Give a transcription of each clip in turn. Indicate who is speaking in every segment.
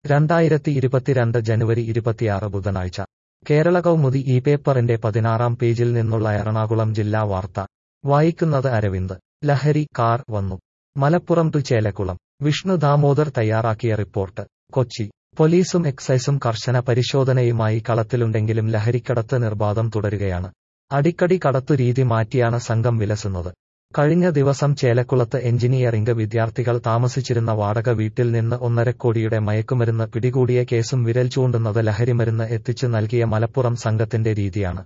Speaker 1: രണ്ടായിരത്തി ഇരുപത്തിരണ്ട് ജനുവരി ഇരുപത്തിയാറ് ബുധനാഴ്ച കേരള കൗമുദി ഈ പേപ്പറിന്റെ പതിനാറാം പേജിൽ നിന്നുള്ള എറണാകുളം ജില്ലാ വാർത്ത വായിക്കുന്നത് അരവിന്ദ് ലഹരി കാർ വന്നു മലപ്പുറം ടു ചേലക്കുളം വിഷ്ണു ദാമോദർ തയ്യാറാക്കിയ റിപ്പോർട്ട് കൊച്ചി പോലീസും എക്സൈസും കർശന പരിശോധനയുമായി കളത്തിലുണ്ടെങ്കിലും ലഹരിക്കടത്ത് നിർബാധം തുടരുകയാണ് അടിക്കടി കടത്തു രീതി മാറ്റിയാണ് സംഘം വിലസുന്നത് കഴിഞ്ഞ ദിവസം ചേലക്കുളത്ത് എഞ്ചിനീയറിംഗ് വിദ്യാർത്ഥികൾ താമസിച്ചിരുന്ന വാടക വീട്ടിൽ നിന്ന് ഒന്നരക്കോടിയുടെ മയക്കുമരുന്ന് പിടികൂടിയ കേസും വിരൽ ചൂണ്ടുന്നത് ലഹരിമരുന്ന് എത്തിച്ചു നൽകിയ മലപ്പുറം സംഘത്തിന്റെ രീതിയാണ്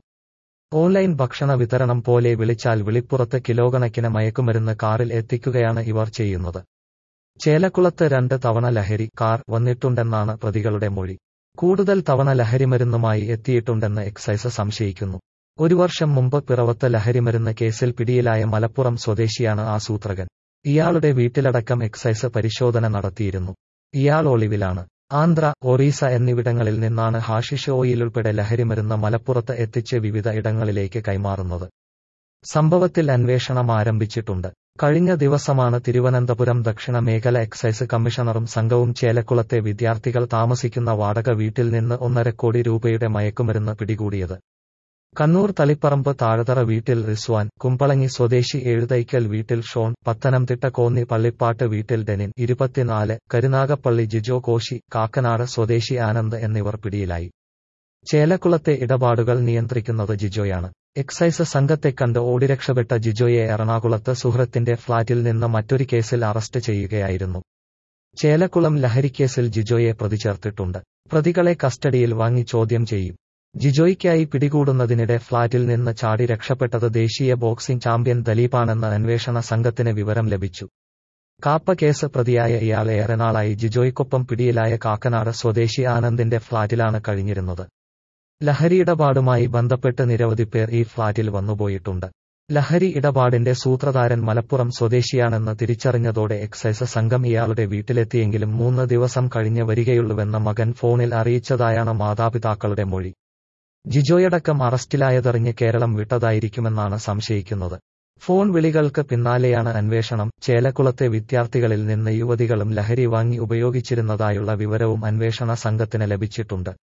Speaker 1: ഓൺലൈൻ ഭക്ഷണ വിതരണം പോലെ വിളിച്ചാൽ വിളിപ്പുറത്ത് കിലോകണക്കിന് മയക്കുമരുന്ന് കാറിൽ എത്തിക്കുകയാണ് ഇവർ ചെയ്യുന്നത് ചേലക്കുളത്ത് രണ്ട് തവണ ലഹരി കാർ വന്നിട്ടുണ്ടെന്നാണ് പ്രതികളുടെ മൊഴി കൂടുതൽ തവണ ലഹരിമരുന്നുമായി എത്തിയിട്ടുണ്ടെന്ന് എക്സൈസ് സംശയിക്കുന്നു ഒരു വർഷം മുമ്പ് പിറവത്ത് ലഹരിമരുന്ന് കേസിൽ പിടിയിലായ മലപ്പുറം സ്വദേശിയാണ് ആസൂത്രകൻ ഇയാളുടെ വീട്ടിലടക്കം എക്സൈസ് പരിശോധന നടത്തിയിരുന്നു ഇയാൾ ഒളിവിലാണ് ആന്ധ്ര ഒറീസ എന്നിവിടങ്ങളിൽ നിന്നാണ് ഹാഷിഷ് ഓയിലുൾപ്പെടെ ലഹരിമരുന്ന് മലപ്പുറത്ത് എത്തിച്ച് വിവിധ ഇടങ്ങളിലേക്ക് കൈമാറുന്നത് സംഭവത്തിൽ അന്വേഷണം ആരംഭിച്ചിട്ടുണ്ട് കഴിഞ്ഞ ദിവസമാണ് തിരുവനന്തപുരം ദക്ഷിണ മേഖല എക്സൈസ് കമ്മീഷണറും സംഘവും ചേലക്കുളത്തെ വിദ്യാർത്ഥികൾ താമസിക്കുന്ന വാടക വീട്ടിൽ നിന്ന് ഒന്നര കോടി രൂപയുടെ മയക്കുമരുന്ന് പിടികൂടിയത് കണ്ണൂർ തളിപ്പറമ്പ് താഴതറ വീട്ടിൽ റിസ്വാൻ കുമ്പളങ്ങി സ്വദേശി എഴുതൈക്കൽ വീട്ടിൽ ഷോൺ പത്തനംതിട്ട കോന്നി പള്ളിപ്പാട്ട് വീട്ടിൽ ഡെനിൻ ഇരുപത്തിനാല് കരുനാഗപ്പള്ളി ജിജോ കോശി കാക്കനാട് സ്വദേശി ആനന്ദ് എന്നിവർ പിടിയിലായി ചേലക്കുളത്തെ ഇടപാടുകൾ നിയന്ത്രിക്കുന്നത് ജിജോയാണ് എക്സൈസ് സംഘത്തെ കണ്ട് ഓടി രക്ഷപ്പെട്ട ജിജോയെ എറണാകുളത്ത് സുഹൃത്തിന്റെ ഫ്ളാറ്റിൽ നിന്ന് മറ്റൊരു കേസിൽ അറസ്റ്റ് ചെയ്യുകയായിരുന്നു ചേലക്കുളം ലഹരിക്കേസിൽ ജിജോയെ പ്രതി ചേർത്തിട്ടുണ്ട് പ്രതികളെ കസ്റ്റഡിയിൽ വാങ്ങി ചോദ്യം ചെയ്യും ജിജോയ്ക്കായി പിടികൂടുന്നതിനിടെ ഫ്ളാറ്റിൽ നിന്ന് ചാടി രക്ഷപ്പെട്ടത് ദേശീയ ബോക്സിംഗ് ചാമ്പ്യൻ ദലീപാണെന്ന് അന്വേഷണ സംഘത്തിന് വിവരം ലഭിച്ചു കാപ്പ കേസ് പ്രതിയായ ഇയാൾ ഏറെ നാളായി ജിജോയ്ക്കൊപ്പം പിടിയിലായ കാക്കനാട് സ്വദേശി ആനന്ദിന്റെ ഫ്ളാറ്റിലാണ് കഴിഞ്ഞിരുന്നത് ലഹരി ഇടപാടുമായി ബന്ധപ്പെട്ട് നിരവധി പേർ ഈ ഫ്ളാറ്റിൽ വന്നുപോയിട്ടുണ്ട് ലഹരി ഇടപാടിന്റെ സൂത്രധാരൻ മലപ്പുറം സ്വദേശിയാണെന്ന് തിരിച്ചറിഞ്ഞതോടെ എക്സൈസ് സംഘം ഇയാളുടെ വീട്ടിലെത്തിയെങ്കിലും മൂന്ന് ദിവസം കഴിഞ്ഞ് വരികയുള്ളൂവെന്ന് മകൻ ഫോണിൽ അറിയിച്ചതായാണ് മാതാപിതാക്കളുടെ മൊഴി ജിജോയടക്കം അറസ്റ്റിലായതറിഞ്ഞ് കേരളം വിട്ടതായിരിക്കുമെന്നാണ് സംശയിക്കുന്നത് ഫോൺ വിളികൾക്ക് പിന്നാലെയാണ് അന്വേഷണം ചേലക്കുളത്തെ വിദ്യാർത്ഥികളിൽ നിന്ന് യുവതികളും ലഹരി വാങ്ങി ഉപയോഗിച്ചിരുന്നതായുള്ള വിവരവും അന്വേഷണ സംഘത്തിന് ലഭിച്ചിട്ടുണ്ട്